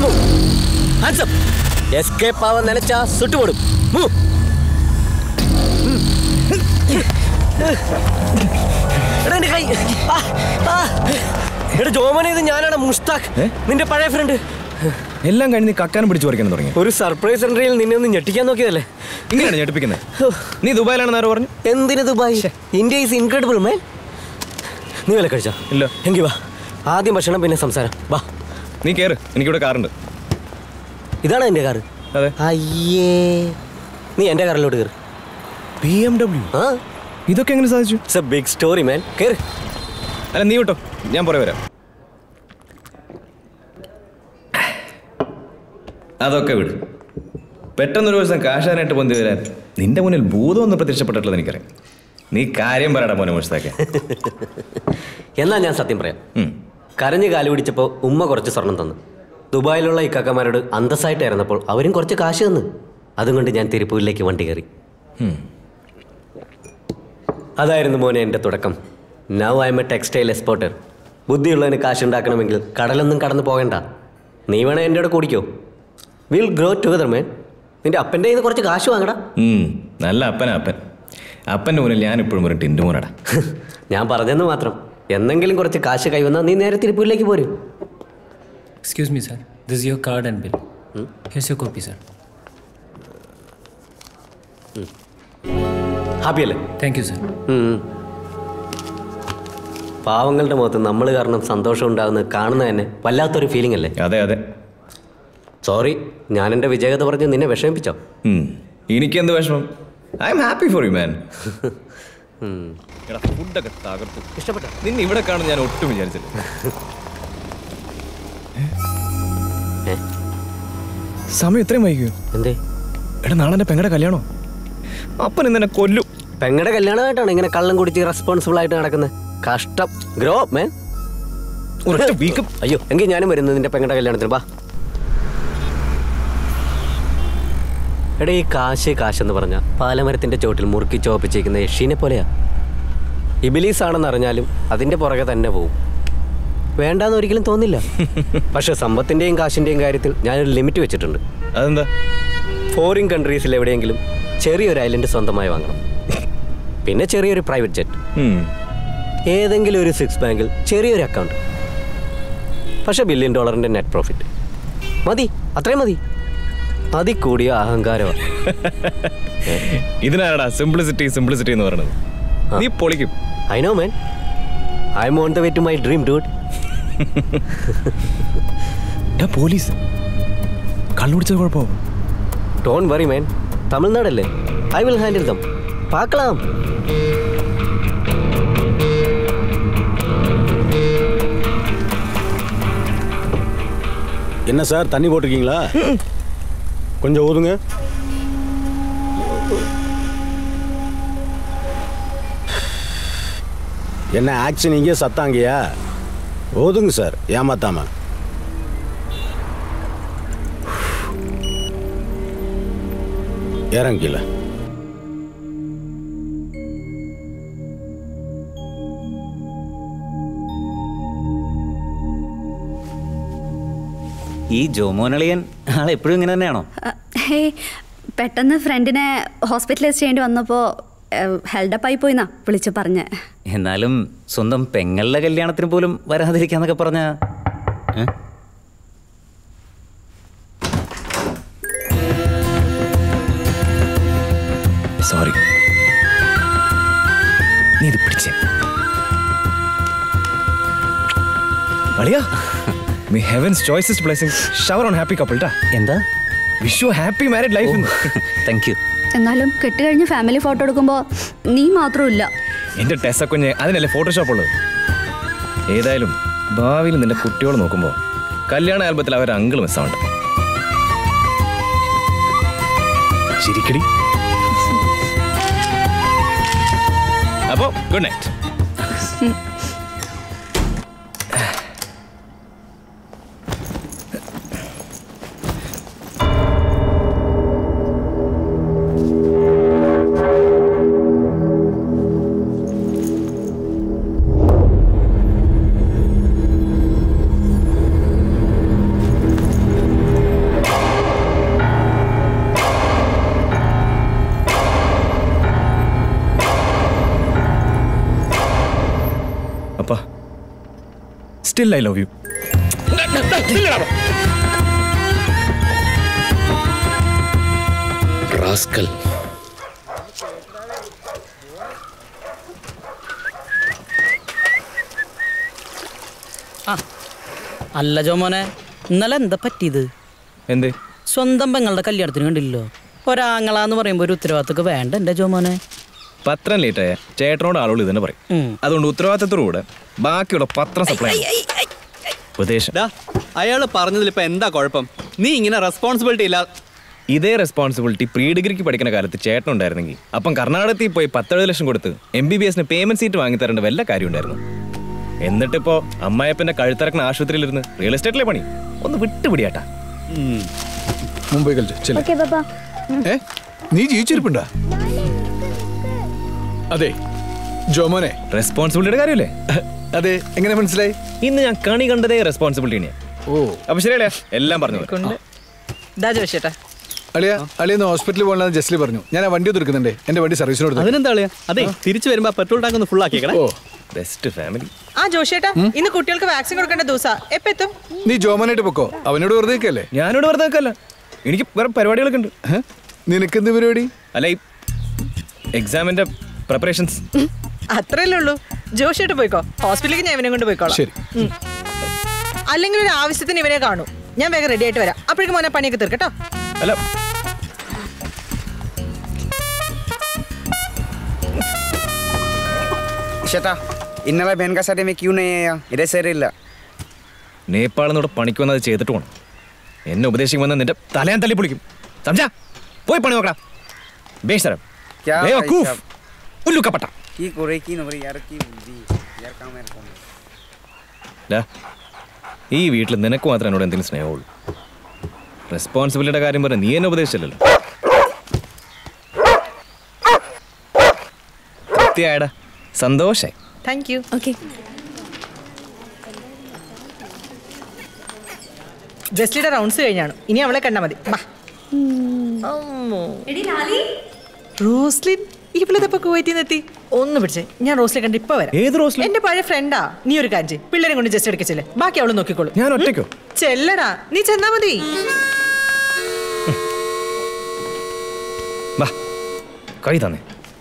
Move hands up escape ആവാൻ നനച്ചാ സുട്ടുപോടും move എടാ എന്റെ കൈ ആ, ആ. എടാ ജോമനെ ഇത് ഞാനാണ് മുസ്താഖ് നിന്റെ പഴയ ഫ്രണ്ട് എല്ലാം കഴിഞ്ഞ് നീ കക്കാനും പിടിച്ചു പറിക്കാൻ തുടങ്ങി ഒരു സർപ്രൈസ് എൻട്രിയിൽ നിന്നെ ഒന്ന് ഞെട്ടിക്കാൻ നോക്കിയതല്ലേ ഇങ്ങനെയാണ് ഞെട്ടിപ്പിക്കുന്നത് നീ ദുബായിലാണെന്ന് ആരോ പറഞ്ഞു എന്തിന് Dubai India is incredible man നീ വില കഴിച്ചോ ഇല്ല എങ്കി വാ ആദ്യം ഭക്ഷണം പിന്നെ സംസാരം വാ നീ കേറ് എനിക്കിവിടെ കാറുണ്ട് ഇതാണ് എൻ്റെ കാറ് അതെ അയ്യേ നീ എൻ്റെ കാറിലോട്ട് കയറി ബി എം ഡബ്ല്യു ആ ഇതൊക്കെ എങ്ങനെ സാധിച്ചു it's a big story man കയറി അല്ല നീ വിട്ടോ ഞാൻ പുറകെ വരാം അതൊക്കെ വിട് പെട്ടെന്നൊരു ദിവസം കാശാനായിട്ട് പൊന്തി വരാൻ നിന്റെ മുന്നിൽ ഭൂതമൊന്നും പ്രത്യക്ഷപ്പെട്ടിട്ടുള്ളത് എനിക്കറിയാം നീ കാര്യം പറയടാ മോനെ മുസ്താക്കെ എന്നാ ഞാൻ സത്യം പറയാം കരഞ്ഞ് കാല് പിടിച്ചപ്പോൾ ഉമ്മ കുറച്ച് സ്വർണം തന്നു ദുബായിലുള്ള ഇക്കാക്കമാരോട് അന്തസ്സായിട്ടായിരുന്നപ്പോൾ അവരും കുറച്ച് കാശ് തന്നു അതും കൊണ്ട് ഞാൻ തിരുപ്പൂരിലേക്ക് വണ്ടി കയറി അതായിരുന്നു മോനെ എൻ്റെ തുടക്കം now I'm a textile exporter ബുദ്ധിയുള്ളതിന് കാശ് ഉണ്ടാക്കണമെങ്കിൽ കടലൊന്നും കടന്നു പോകണ്ട നീ വേണേ എൻ്റെ കൂടെ കൂടിക്കോ വിൽ ഗ്രോ ടുഗദർ മേൻ നിന്റെ അപ്പൻ്റെ കയ്യിൽ നിന്ന് കുറച്ച് കാശ് വാങ്ങടാ ഉം, നല്ല അപ്പനാ അപ്പൻ അപ്പൻ്റെ മുന്നിൽ ഞാൻ ഇപ്പോഴും ഒരു ടിൻഡു മോനടാ ഞാൻ പറഞ്ഞെന്ന് മാത്രം എന്തെങ്കിലും കുറച്ച് കാശ് കൈവന്നാൽ നീ നേരെ തിരുപ്പൂരിലേക്ക് പോരും Excuse me, sir. This is your card and bill. Here's your copy, sir. Happy അല്ലേ Thank you, sir. ഉം. പാവങ്ങളുടെ മുഖത്ത് നമ്മൾ കാരണം സന്തോഷം ഉണ്ടാകുന്നത് കാണുന്നത് തന്നെ വല്ലാത്തൊരു ഫീലിംഗ് അല്ലേ അതെ അതെ സോറി ഞാൻ എൻ്റെ വിജയകഥ പറഞ്ഞ് നിന്നെ വിഷമിപ്പിച്ചോ ഉം. എനിക്കെന്ത് വിഷമം I'm happy for you man എടാ ഫുഡൊക്കെ തകർത്തു ഇഷ്ടപ്പെട്ടോ നിന്നെ ഇവിടെ കാണും ഞാൻ ഒട്ടും വിചാരിച്ചില്ല സമയം ഇത്രയും വൈകിയോ എന്തേ എടാ നാളെ എൻ്റെ പെങ്ങടെ കല്യാണോ അപ്പൻ ഇന്നെ കൊല്ലും പെങ്ങളുടെ കല്യാണമായിട്ടാണ് ഇങ്ങനെ കള്ളം കുടിച്ച് റെസ്പോൺസിബിൾ ആയിട്ട് നടക്കുന്നത് കഷ്ടം ഗ്രോ മേൻ ഒരൊറ്റ വീക്കും അയ്യോ എങ്കിൽ ഞാനും വരുന്നു നിന്റെ പെങ്ങളുടെ കല്യാണത്തിന് ബാ എടാ ഈ കാശ് കാശെന്ന് പറഞ്ഞ പാലമരത്തിന്റെ ചോട്ടിൽ മുറുക്കി ചോപ്പിച്ചിരിക്കുന്ന യക്ഷീനെ പോലെയാ ഇബിലീസ് ആണെന്ന് അറിഞ്ഞാലും അതിന്റെ പുറകെ തന്നെ പോവും വേണ്ടാന്ന് ഒരിക്കലും തോന്നില്ല പക്ഷെ സമ്പത്തിന്റെയും കാശിന്റെയും കാര്യത്തിൽ ഞാനൊരു ലിമിറ്റ് വെച്ചിട്ടുണ്ട് അതെന്താ ഫോറിൻ കൺട്രീസിൽ എവിടെയെങ്കിലും ചെറിയൊരു ഐലൻഡ് സ്വന്തമായി വാങ്ങണം പിന്നെ ചെറിയൊരു പ്രൈവറ്റ് ജെറ്റ് ഉം. ഏതെങ്കിലും ഒരു സിക്സ് ബാങ്കിൽ ചെറിയൊരു അക്കൗണ്ട് പക്ഷെ ബില്യൺ ഡോളറിന്റെ നെറ്റ് പ്രോഫിറ്റ് മതി അത്രയും മതി അതിൽ കൂടിയ അഹങ്കാരമാണ് ഇതിനാടാ സിംപ്ലിസിറ്റി സിംപ്ലിസിറ്റി എന്ന് പറയുന്നത് നീ പൊളിക്കും I know man I'm on the way to my dream dude police കള്ളുപിടിച്ചത് കുഴപ്പമോ ഡോൺ വറി മാൻ തമിഴ്നാടല്ലേ ഐ വിൽ ഹാൻഡിൽ ദം പാക്കലാം என்ன சார் தண்ணி போட்டிருக்கீங்களா கொஞ்சம் ஊதுங்க என்ன ஆக்ஷன் இங்கே சத்தாங்கய்யா ஓதுங்க சார் ஏமாத்தாம இறங்கில ഈ ജോമോനളിയൻ ആളെപ്പോഴും ഇങ്ങനെ തന്നെയാണോ ഹേ പെട്ടെന്ന് ഫ്രണ്ടിനെ ഹോസ്പിറ്റലൈസ് ചെയ്യേണ്ടി വന്നപ്പോൾ ഹെൽഡപ്പായി പോയിന്നാ വിളിച്ചു പറഞ്ഞ് എന്നാലും സ്വന്തം പെങ്ങളുടെ കല്യാണത്തിന് പോലും വരാതിരിക്കാന്നൊക്കെ പറഞ്ഞ സോറി നീ ഇത് പിടിച്ചേ അളിയാ may heaven's choicest blessing shower on happy couple ടാ എന്താ wish you happy married life thank you എന്നാലും കെട്ടുകഴിഞ്ഞ് ഫാമിലി ഫോട്ടോ എടുക്കുമ്പോൾ നീ മാത്രമില്ല എന്റെ ടെസ്സ കുഞ്ഞ് അതിനല്ലേ ഫോട്ടോഷോപ്പ് ഉള്ളത് ഏതായാലും ഭാവിയിൽ നിന്റെ കുട്ടിയോട് നോക്കുമ്പോൾ കല്യാണ ആൽബത്തിൽ അവർ അങ്കിൾ മിസ്സാവണ്ട ശരിക്കടി അപ്പോ good night still I love you rascal അല്ല ജോമോനെ ഇന്നലെ എന്താ പറ്റിയത് എന്തേ സ്വന്തം പെങ്ങളുടെ കല്യാണത്തിന് കണ്ടില്ലല്ലോ ഒരാങ്ങളാന്ന് പറയുമ്പോൾ ഒരു ഉത്തരവാദിത്തക്ക് വേണ്ട എൻ്റെ ജോമോനെ പത്രം ലേറ്റായ ചേട്ടനോട് ആളുകൾ ഇതന്നെ പറയും ഉം. അതുകൊണ്ട് ഉത്തരവാദിത്തത്തോടുകൂടെ ബാക്കിയുള്ള പത്രം സപ്ലൈ ഉപദേശം അയാൾ പറഞ്ഞതിൽ ഇപ്പൊ എന്താ കുഴപ്പം നീ ഇങ്ങനെ റെസ്പോൺസിബിലിറ്റി ഇല്ല ഇതേ റെസ്പോൺസിബിലിറ്റി പ്രീ ഡിഗ്രിക്ക് പഠിക്കുന്ന കാലത്ത് ചേട്ടൻ ഉണ്ടായിരുന്നെങ്കിൽ അപ്പം കർണാടകത്തിൽ പോയി പത്തെഴുപത് ലക്ഷം കൊടുത്ത് എം ബി ബി എസിന് പേയ്മെന്റ് സീറ്റ് വാങ്ങി തരേണ്ട വല്ല കാര്യം ഉണ്ടായിരുന്നു എന്നിട്ടിപ്പോ അമ്മായപ്പന്റെ കഴുത്തിറക്കുന്ന ആശുപത്രിയിലിരുന്ന് റിയൽ എസ്റ്റേറ്റിലെ പണി ഒന്ന് വിട്ടുപിടിയാട്ടാ മുംബൈ കളിച്ച് ചെല്ല്. ഓക്കെ പാപ്പ ഏ നീ ജീവിച്ചിരിപ്പുണ്ടാ അതെ ജോമോനെ റെസ്പോൺസിബിലിറ്റിയുടെ കാര്യമല്ലേ അതെ എങ്ങനെ മനസ്സിലായി ഇന്ന് ഞാൻ കണി കണ്ടതേ റെസ്പോൺസിബിലിറ്റി ഓ അപ്പൊ ശരിയല്ലേ എല്ലാം പറഞ്ഞു ഇതാ ചോദിച്ചേട്ടാ അളിയ അളിയെന്ന് ഹോസ്പിറ്റലിൽ പോകണമെന്ന് ജസ്ലി പറഞ്ഞു ഞാൻ ആ വണ്ടി തീർക്കുന്നുണ്ട് എന്റെ വണ്ടി സർവീസിന് കൊടുത്തു അതിനെന്താ കളിയാ അതെ തിരിച്ചു വരുമ്പോ പെട്രോൾ ടാങ്ക് ഒന്ന് ഫുൾ ആക്കിയേക്കണേ ഓ ബെസ്റ്റ് ഫാമിലി ആ ജോഷേട്ടാ ഇന്ന് കുട്ടികൾക്ക് വാക്സിൻ കൊടുക്കേണ്ട ദിവസാ എപ്പ എത്തും നീ ജോമോനായിട്ട് പൊക്കോ അവനോട് വെറുതെ നിൽക്കല്ലേ ഞാനിവിടെ വെറുതെ നിൽക്കല്ല എനിക്ക് വേറെ പരിപാടികളൊക്കെ ഉണ്ട് നിനക്കെന്ത് പരിപാടി അല്ല ഈ എക്സാമിന്റെ പ്രിപ്പറേഷൻസ് അത്രയല്ലേ ഉള്ളൂ ജോഷേട്ട് പോയിക്കോ ഹോസ്പിറ്റലിലേക്ക് ഞാൻ ഇവനെ കൊണ്ട് പോയിക്കോളാം ശരി ഉം. അല്ലെങ്കിൽ ഒരു ആവശ്യത്തിന് ഇവനെ കാണൂ ഞാൻ വേഗം റെഡി ആയിട്ട് വരാം അപ്പോഴേക്കും മോനെ പണിയൊക്കെ തീർക്കട്ടോ അല്ല ചേട്ടാ ഇന്നലെ ബഹൻ का शादी में क्यों नहीं आया इधर ശരിയില്ല നേപ്പാളിൽ നിന്ന് ഇവിടെ പണിക്ക് വന്നത് ചെയ്തിട്ട് പോകണം എന്നെ ഉപദേശിക്കും വന്ന നിന്റെ തലയാൻ തല്ലി പൊളിക്കും സംജാ പോയി പണി നോക്കടാ ബേശരം क्या भाई साहब? ഉല്ലുക്കപ്പെട്ട কি করে কি নবরে यार কি বুদ্ধি यार काम यार काम ഡാ, ഈ വീട്ടിൽ നിനക്ക് മാത്രമേ എന്നോട് എന്തെങ്കിലും സ്നേഹമുള്ളൂ റെസ്പോൺസിബിലിറ്റിയുടെ കാര്യം പറഞ്ഞ നീ എന്നെ ഉപദേശിച്ചല്ലോ കൃത്യമായടാ സന്തോഷായി താങ്ക് യു ഓക്കെ ജസ്ലിയുടെ റൗണ്ട്സ് കഴിഞ്ഞാണ് ഇനി അവളെ കണ്ടാൽ മതി ബാ റോസ്ലിൻ ഇവളിതപ്പോ കുവൈറ്റിൽ നിന്ന് എത്തി ഒന്ന് പിടിച്ചേ ഞാൻ റോസ്ലിനെ കണ്ട് ഇപ്പൊ വരാം ഏത് റോസ്ലിൻ? എന്റെ പഴയ ഫ്രണ്ടാ നീ ഒരു കാര്യം ചെയ്യ്. പിള്ളേരെ കൊണ്ട് ജസ്റ്റ് എടുക്കച്ചില്ലേ ബാക്കി അവള് നോക്കിക്കോളൂ ഞാൻ ഒറ്റയ്ക്കോ ചെല്ലടാ നീ ചെന്നാ മതി വാ കൈ തന്നെ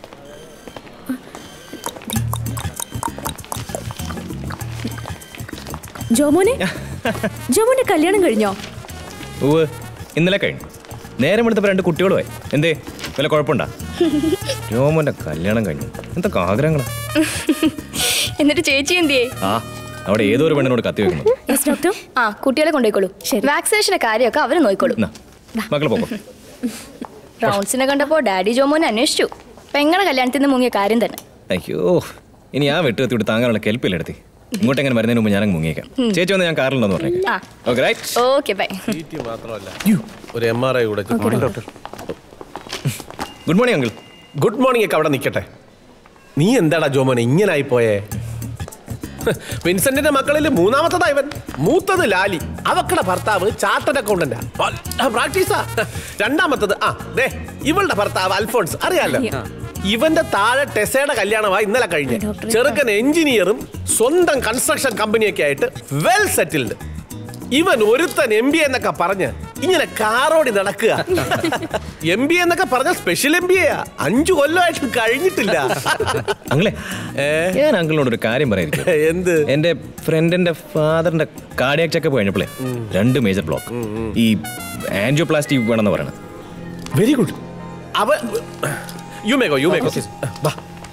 ജോമോനെ ജോമോന്റെ കല്യാണം കഴിഞ്ഞോ ഉവ് ഇന്നലെ കഴിഞ്ഞു നേരം എടുത്തപ്പോൾ രണ്ട് കുട്ടികളുമായി എന്തേ വല്ല കുഴപ്പമുണ്ടാ രോമോന്റെ കല്യാണം കഴിഞ്ഞു എന്തൊക്കെ ആഗ്രഹങ്ങളാ എന്നിട്ട് ചേച്ചി എന്തിയേ ആ അവിടെ ഏതോ ഒരു പെണ്ണിനോട് കത്തി വെക്കുന്നു യെസ് ഡോക്ടർ ആ കുട്ടികളെ കൊണ്ടുപോയിക്കോളൂ ശരി വാക്സിനേഷന്റെ കാര്യമൊക്കെ അവർ നോക്കിക്കോളൂ എന്നാ മക്കൾ പോക്കോ റൗണ്ട്സിനെ കണ്ടപ്പോ ഡാഡി ജോമോനെ അന്വേഷിച്ചു പെങ്ങളുടെ കല്യാണത്തിൽ നിന്ന് മുങ്ങിയ കാര്യം തന്നെ അയ്യോ ഇനി ആ വെട്ട് കത്തി വിട്ട് താങ്കളുടെ കെൽപ്പില്ല എടുത്തി ഇങ്ങോട്ട് എങ്ങനെ വരുന്നതിന് മുമ്പ് ഞാനങ്ങ് മുങ്ങിയേക്കാം ചേച്ചി വന്ന് ഞാൻ കാറിലുണ്ടെന്ന് പറഞ്ഞേക്കാം ആ ഓക്കെ റൈറ്റ് ഓക്കെ ബൈ മാത്രമല്ല ഒരു എം ആർ ഐ കൂടെ doctor good morning uncle good morning ഒക്കെ അവിടെ നിൽക്കട്ടെ നീ എന്താടാ ജോമോനെ ഇങ്ങനായി പോയേ വിൻസെന്റിന്റെ മക്കളിൽ മൂന്നാമത്തതാ ഇവൻ മൂത്തത് ലാലി അവക്കടെ ഭർത്താവ് ചാർട്ടഡ് അക്കൗണ്ടന്റാ പ്രാക്ടീസാ രണ്ടാമത്തത് ആ ദേ ഇവളുടെ ഭർത്താവ് അൽഫോൺസ് അറിയാലോ ഇവന്റെ താഴെ ടെസയുടെ കല്യാണമായി ഇന്നലെ കഴിഞ്ഞ് ചെറുക്കൻ എഞ്ചിനീയറും സ്വന്തം കൺസ്ട്രക്ഷൻ കമ്പനിയൊക്കെ ആയിട്ട് വെൽ സെറ്റിൽഡ് ഇവൻ ഒരുത്തൻ എം ബി എന്നൊക്കെ പറഞ്ഞ് ഇങ്ങനെ കാറോടി നടക്കുക എം ബി എന്നൊക്കെ പറഞ്ഞ സ്പെഷ്യൽ എം ബി എ അഞ്ചു കൊല്ലമായിട്ട് കഴിഞ്ഞിട്ടില്ല അങ്ങളെ ഞാൻ അങ്കിളിനോട് ഒരു കാര്യം പറയായിരിക്കും എന്ത് എന്റെ ഫ്രണ്ടിന്റെ ഫാദറിന്റെ കാർഡിയാക് ചെക്കപ്പ് കഴിഞ്ഞപ്പോഴേ രണ്ട് മേജർ ബ്ലോക്ക് ഈ ആൻജിയോപ്ലാസ്റ്റി വേണമെന്ന് പറയണത് വെരി ഗുഡ് അവ യു മേഗോ യു മേഗോ വാ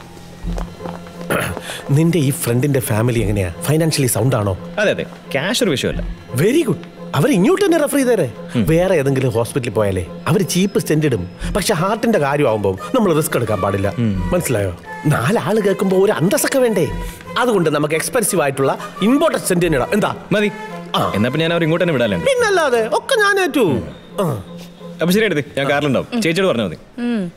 നിന്റെ ഈ ഫ്രണ്ടിന്റെ ഫാമിലി എങ്ങനെയാ ഫൈനാൻഷ്യലി സൗണ്ട് ആണോ അതെ അതെ ക്യാഷ് ഒരു വിഷയമല്ല വെരി ഗുഡ് അവർ ഇങ്ങോട്ട് തന്നെ റെഫർ ചെയ്തേരെ വേറെ ഏതെങ്കിലും ഹോസ്പിറ്റലിൽ പോയാലേ അവർ ചീപ്പ് സ്റ്റെൻഡ് ഇടും പക്ഷെ ഹാർട്ടിന്റെ കാര്യമാകുമ്പോൾ നമ്മൾ റിസ്ക് എടുക്കാൻ പാടില്ല മനസ്സിലായോ നാലാള് കേൾക്കുമ്പോൾ ഒരു അന്തസ്സൊക്കെ വേണ്ടേ അതുകൊണ്ട് നമുക്ക് എക്സ്പെൻസീവ് ആയിട്ടുള്ള ഇമ്പോർട്ടൻറ്റ് സ്റ്റെൻഡ് തന്നെ ഇടാം എന്താ മതി എന്നാ പിന്നെ ഞാൻ അവർ ഇങ്ങോട്ട് തന്നെ വിടാലുണ്ട് പിന്നല്ലാതെ ഒക്കെ ഞാൻ ഏറ്റു ആ. അപ്പൊ ശരി എടുത്ത് ഞാൻ കാറിലുണ്ടാവും ചേച്ചിയോട് പറഞ്ഞാൽ മതി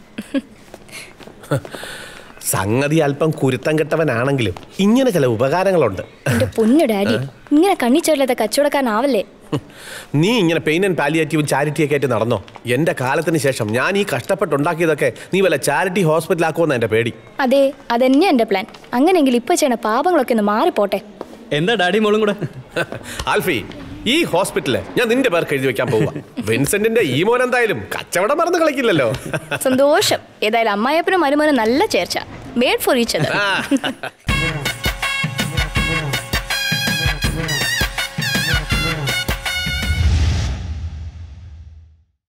സംഗതി അല്പം കുരുത്തം കെട്ടവനാണെങ്കിലും ഇങ്ങനെ ചില ഉപകാരങ്ങളുണ്ട് എന്റെ പൊന്നു ഡാഡി ഇങ്ങനെ കണ്ണിച്ചേരില്ലാത്ത കച്ചവടക്കാരനാവല്ലേ നീ ഇങ്ങനെ പെയിൻ ആൻഡ് പാലിയേറ്റീവും ചാരിറ്റിയൊക്കെ ആയിട്ട് നടന്നോ എന്റെ കാലത്തിന് ശേഷം ഞാൻ ഈ കഷ്ടപ്പെട്ടുണ്ടാക്കിയതൊക്കെ നീ വല്ല ചാരിറ്റി ഹോസ്പിറ്റലാക്കുമെന്ന് എന്റെ പേടി അതെ അതന്നെയാ എന്റെ പ്ലാൻ അങ്ങനെയെങ്കിൽ ഇപ്പൊ ചെയ്യണ പാപങ്ങളൊക്കെ ഒന്ന് മാറിപ്പോട്ടെ എന്താ ഡാഡി മോളും കൂടെ ആൽഫി ഈ ഹോസ്പിറ്റലില് ഞാൻ നിന്റെ പേർക്ക് എഴുതി വെക്കാൻ പോവാ വിൻസെന്റിന്റെ ഈ മോൻ എന്തായാലും കച്ചവടം മറന്ന് കളിക്കില്ലല്ലോ സന്തോഷം ഏതായാലും അമ്മായപ്പനും മരുമോനും നല്ല ചേർച്ച മേഡ് ഫോർ ഈച്ച് ആ,